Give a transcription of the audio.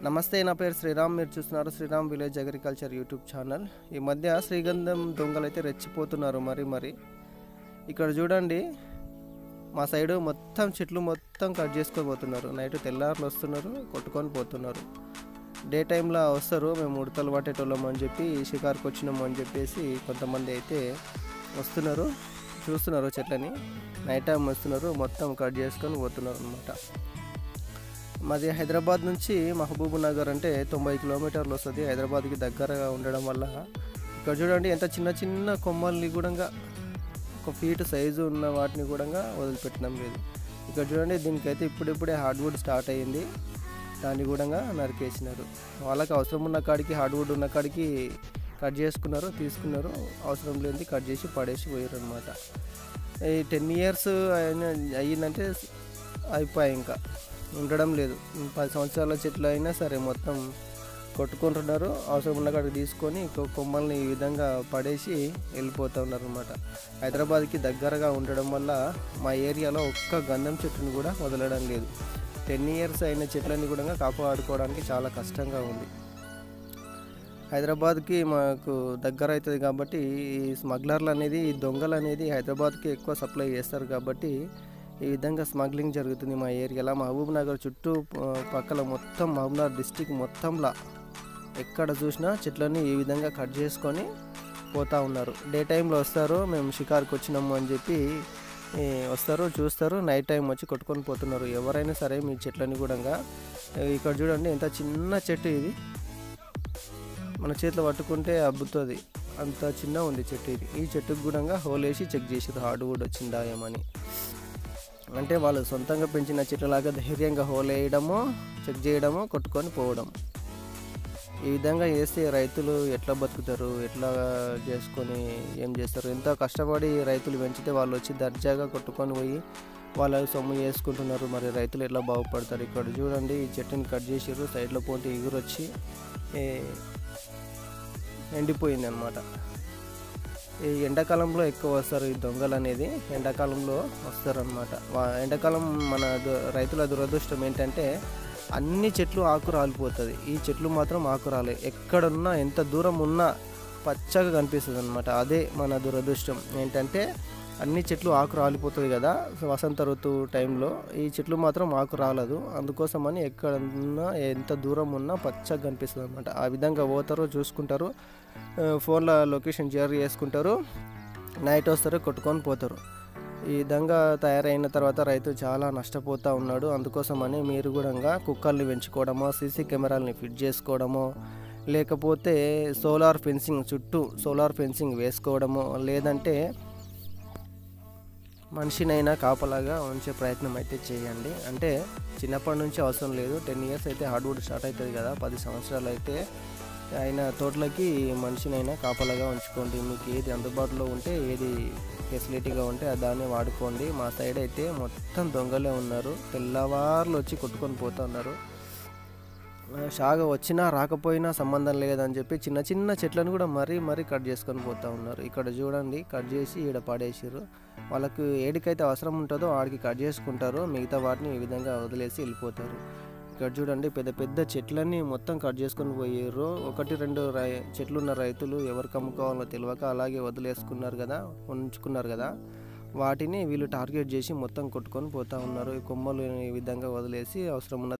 నమస్తే నా పేరు శ్రీరామ్ మీరు చూస్తున్నారు Sriram village agriculture YouTube channel ఈ మధ్య శ్రీగంధం దొంగలు అయితే రెచ్చిపోతున్నారు మరి మరి ఇక్కడ చూడండి మా సైడు మొత్తం చెట్లు మొత్తం కట్ చేసుకొని పోతున్నారు నైట్ తెల్లారులు వస్తున్నారు కొట్టుకొని పోతున్నారు డే టైంలో వస్తారు మేము ఉడతలు పట్టేటోళ్ళం అని చెప్పి షికార్కి వచ్చినాము అని చెప్పేసి కొంతమంది అయితే వస్తున్నారు చూస్తున్నారు చెట్లని నైట్ టైం వస్తున్నారు మొత్తం కట్ చేసుకొని పోతున్నారు అనమాట మాది హైదరాబాద్ నుంచి మహబూబ్ నగర్ అంటే తొంభై కిలోమీటర్లు వస్తుంది హైదరాబాద్కి దగ్గరగా ఉండడం వల్ల ఇక్కడ చూడండి ఎంత చిన్న చిన్న కొమ్మల్ని కూడా ఒక ఫీట్ సైజు ఉన్న వాటిని కూడా వదిలిపెట్టడం లేదు ఇక్కడ చూడండి దీనికైతే ఇప్పుడిప్పుడే హార్డ్వుడ్ స్టార్ట్ అయ్యింది దాన్ని కూడా నరికేసినారు వాళ్ళకి అవసరం ఉన్న కాడికి హార్డ్వుడ్ ఉన్న కాడికి కట్ చేసుకున్నారు తీసుకున్నారు అవసరం లేనిది కట్ చేసి పడేసి పోయారు అనమాట ఈ టెన్ ఇయర్స్ అయిన అయ్యిందంటే అయిపోయాయి ఇంకా ఉండడం లేదు పది సంవత్సరాల చెట్లు అయినా సరే మొత్తం కొట్టుకుంటున్నారు అవసరం ఉన్న కాడికి తీసుకొని కొ- కొమ్మల్ని ఈ విధంగా పడేసి వెళ్ళిపోతూ ఉన్నారు అనమాట హైదరాబాద్కి దగ్గరగా ఉండడం వల్ల మా ఏరియాలో ఒక్క గంధం చెట్టుని కూడా వదలడం లేదు టెన్ ఇయర్స్ అయిన చెట్లని కూడా కాపాడుకోవడానికి చాలా కష్టంగా ఉంది హైదరాబాద్కి మాకు దగ్గర అవుతుంది కాబట్టి ఈ స్మగ్లర్లు అనేది ఈ దొంగలు అనేది హైదరాబాద్కి ఎక్కువ సప్లై చేస్తారు కాబట్టి ఈ విధంగా స్మగ్లింగ్ జరుగుతుంది మా ఏరియాలో మహబూబ్ నగర్ చుట్టూ ఆ, పక్కల మొత్తం మహబూబ్ నగర్ డిస్టిక్ మొత్తంలో ఎక్కడ చూసినా చెట్లని ఈ విధంగా కట్ చేసుకొని పోతా ఉన్నారు డే టైంలో వస్తారు మేము షికార్కి వచ్చినాము అని చెప్పి ఈ, వస్తారు చూస్తారు నైట్ టైం వచ్చి కొట్టుకొని పోతున్నారు ఎవరైనా సరే మీ చెట్లని కూడా ఇక్కడ చూడండి ఎంత చిన్న చెట్టు ఇది మన చేతిలో పట్టుకుంటే అబ్బుతుంది అంత చిన్న ఉంది చెట్టు ఇది ఈ చెట్టుకు కూడా హోల్ వేసి చెక్ చేసేది హార్డ్వుడ్ వచ్చిందా ఏమని అంటే వాళ్ళు సొంతంగా పెంచిన చెట్లలాగా ధైర్యంగా హోల్ వేయడమో చెక్ చేయడమో కొట్టుకొని పోవడం ఈ విధంగా చేస్తే రైతులు ఎట్లా బతుకుతారు ఎట్లా చేసుకొని ఏం చేస్తారు ఎంతో కష్టపడి రైతులు పెంచితే వాళ్ళు వచ్చి దర్జాగా కొట్టుకొని పోయి వాళ్ళ సొమ్ము చేసుకుంటున్నారు మరి రైతులు ఎట్లా బాగుపడతారు ఇక్కడ చూడండి ఈ చెట్టుని కట్ చేసారు సైడ్లో పోటీ ఎగురు వచ్చి ఏ, ఎండిపోయింది అనమాట ఈ ఎండాకాలంలో ఎక్కువ వస్తారు ఈ దొంగలు అనేది ఎండాకాలంలో వస్తారు అనమాట ఎండాకాలం మన దు- రైతుల దురదృష్టం ఏంటంటే అన్ని చెట్లు ఆకు రాలిపోతుంది ఈ చెట్లు మాత్రం ఆకు రాలే ఎక్కడున్నా ఎంత దూరం ఉన్నా పచ్చగా కనిపిస్తుంది అనమాట అదే మన దురదృష్టం ఏంటంటే అన్ని చెట్లు ఆకు రాలిపోతుంది కదా వసంత ఋతువు టైంలో ఈ చెట్లు మాత్రం ఆకు రాలదు అందుకోసమని ఎక్కడున్నా ఎంత దూరం ఉన్నా పచ్చగా కనిపిస్తుంది అనమాట ఆ విధంగా పోతారు చూసుకుంటారు ఆ, ఫోన్లో లొకేషన్ షేర్ చేసుకుంటారు నైట్ వస్తారు కొట్టుకొని పోతారు ఈ విధంగా తయారైన తర్వాత రైతు చాలా నష్టపోతూ ఉన్నాడు అందుకోసమని మీరు కూడా కుక్కల్ని పెంచుకోవడమో సీసీ కెమెరాలని ఫిట్ చేసుకోవడమో లేకపోతే సోలార్ ఫెన్సింగ్ చుట్టూ సోలార్ ఫెన్సింగ్ వేసుకోవడమో లేదంటే మనిషినైనా కాపలాగా ఉంచే ప్రయత్నం అయితే చేయండి అంటే చిన్నప్పటి నుంచి అవసరం లేదు టెన్ ఇయర్స్ అయితే హార్డ్వుడ్ స్టార్ట్ అవుతుంది కదా పది సంవత్సరాలు అయితే ఆయన తోటలకి మనిషినైనా కాపలాగా ఉంచుకోండి మీకు ఏది అందుబాటులో ఉంటే ఏది ఫెసిలిటీగా ఉంటే ఆ దాన్ని వాడుకోండి మా సైడ్ అయితే మొత్తం దొంగలే ఉన్నారు తెల్లవార్లు వచ్చి కొట్టుకొని పోతూ ఉన్నారు ఆ, షాగ వచ్చినా రాకపోయినా సంబంధం లేదని చెప్పి చిన్న చిన్న చెట్లను కూడా మరీ మరీ కట్ చేసుకొని పోతూ ఉన్నారు ఇక్కడ చూడండి కట్ చేసి ఈడ పడేసారు వాళ్ళకు ఏడికైతే అవసరం ఉంటుందో ఆడికి కట్ చేసుకుంటారు మిగతా వాటిని ఈ విధంగా వదిలేసి వెళ్ళిపోతారు ఇక్కడ చూడండి పెద్ద పెద్ద చెట్లన్నీ మొత్తం కట్ చేసుకొని పోయారు ఒకటి రెండు రై చెట్లు ఉన్న రైతులు ఎవరికి అమ్ముకోవాలో తెలియక అలాగే వదిలేసుకున్నారు కదా ఉంచుకున్నారు కదా వాటిని వీళ్ళు టార్గెట్ చేసి మొత్తం కొట్టుకొని పోతా ఉన్నారు ఈ కొమ్మలు ఈ విధంగా వదిలేసి అవసరం ఉన్న